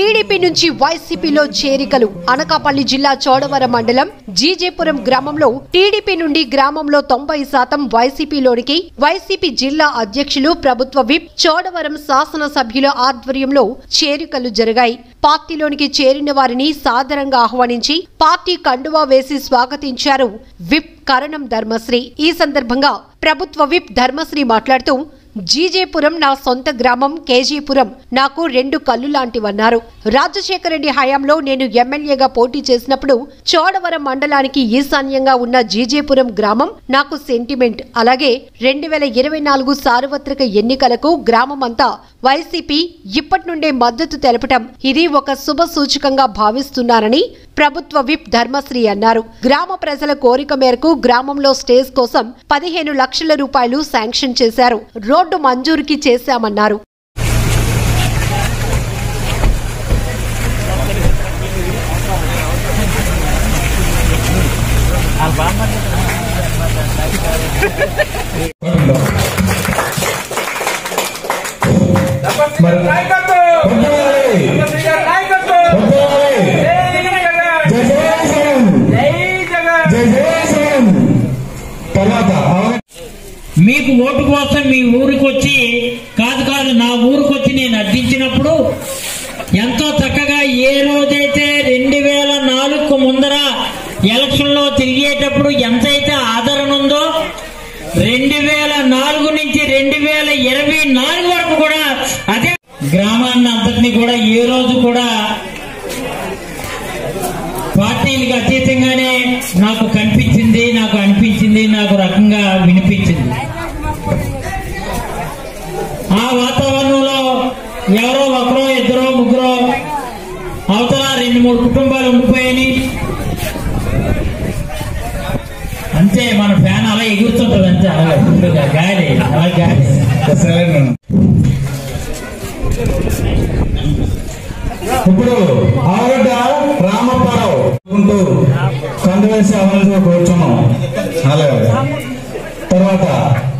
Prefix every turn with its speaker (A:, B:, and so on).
A: TDP నుంచి వైసీపీలో చేరికలు అనకాపల్లి జిల్లా చోడవరం మండలం జీజేపురం గ్రామంలో టీడీపీ నుండి గ్రామంలో తొంభై శాతం వైసీపీలోనికి వైసీపీ జిల్లా అధ్యక్షులు ప్రభుత్వ విప్ చోడవరం శాసనసభ్యుల ఆధ్వర్యంలో చేరికలు జరిగాయి పార్టీలోనికి చేరిన వారిని సాదరంగా ఆహ్వానించి పార్టీ కండువా వేసి స్వాగతించారు విప్ కరణం ధర్మశ్రీ ఈ సందర్భంగా ప్రభుత్వ విప్ ధర్మశ్రీ మాట్లాడుతూ జీజేపురం నా సొంత గ్రామం కేజీపురం నాకు రెండు కళ్ళు లాంటివన్నారు రాజశేఖర రెడ్డి హయాంలో నేను ఎమ్మెల్యేగా పోటీ చేసినప్పుడు చోడవరం మండలానికి ఈశాన్యంగా ఉన్న జీజేపురం గ్రామం నాకు సెంటిమెంట్ అలాగే రెండు వేల ఇరవై నాలుగు సార్వత్రిక ఎన్నికలకు గ్రామం అంతా వైసీపీ ఇప్పటి నుండే మద్దతు తెలపటం ఇది ఒక శుభ సూచకంగా భావిస్తున్నానని ప్రభుత్వ విప్ ధర్మశ్రీ అన్నారు గ్రామ ప్రజల కోరిక మేరకు గ్రామంలో స్టేజ్ కోసం పదిహేను లక్షల రూపాయలు శాంక్షన్ చేశారు రోడ్డు మంజూరుకి చేశామన్నారు
B: మరి
C: నాయకత్వం
B: పొద్దున్నే
C: చంద్రశేఖర్ నాయకత్వం
B: పొద్దున్నే
C: జై జగన్
B: జై జయశ్రీరామ్
C: జై జగన్
B: జై జయశ్రీరామ్ తర్వాత అవగాహన
D: మీకు ఓటు కోసం మీ ఊరికి వచ్చి కాదు కాదు నా ఊరికి వచ్చి నేను అర్థించినప్పుడు ఎంతో చక్కగా ఏ రోజైతే రెండు వేల నాలుగు ముందర ఎలక్షన్ లో తిరిగేటప్పుడు ఎంతైతే ఆదరణ ఉందో రెండు వేల నాలుగు నుంచి రెండు వేల ఇరవై నాలుగు వరకు కూడా అదే గ్రామాన్ని అంతటిని కూడా ఏ రోజు కూడా పార్టీలకు అతీతంగానే నాకు కనిపించింది నాకు అనిపించింది నాకు రకంగా వినిపించింది ఆ వాతావరణంలో ఎవరో ఒకరో ఇద్దరో ముగ్గురో అవతల రెండు మూడు కుటుంబాలు ఉండిపోయాయి అంతే మన ఫ్యాన్ అలా ఎగురుతుంటది అంతే అలా ఫుల్గా గాలి అలా గాలి
B: సరే ఇప్పుడు ఆవిడ రామప్పారావు ఉంటూ కందువేసి అమలు కూర్చున్నాం అలాగే తర్వాత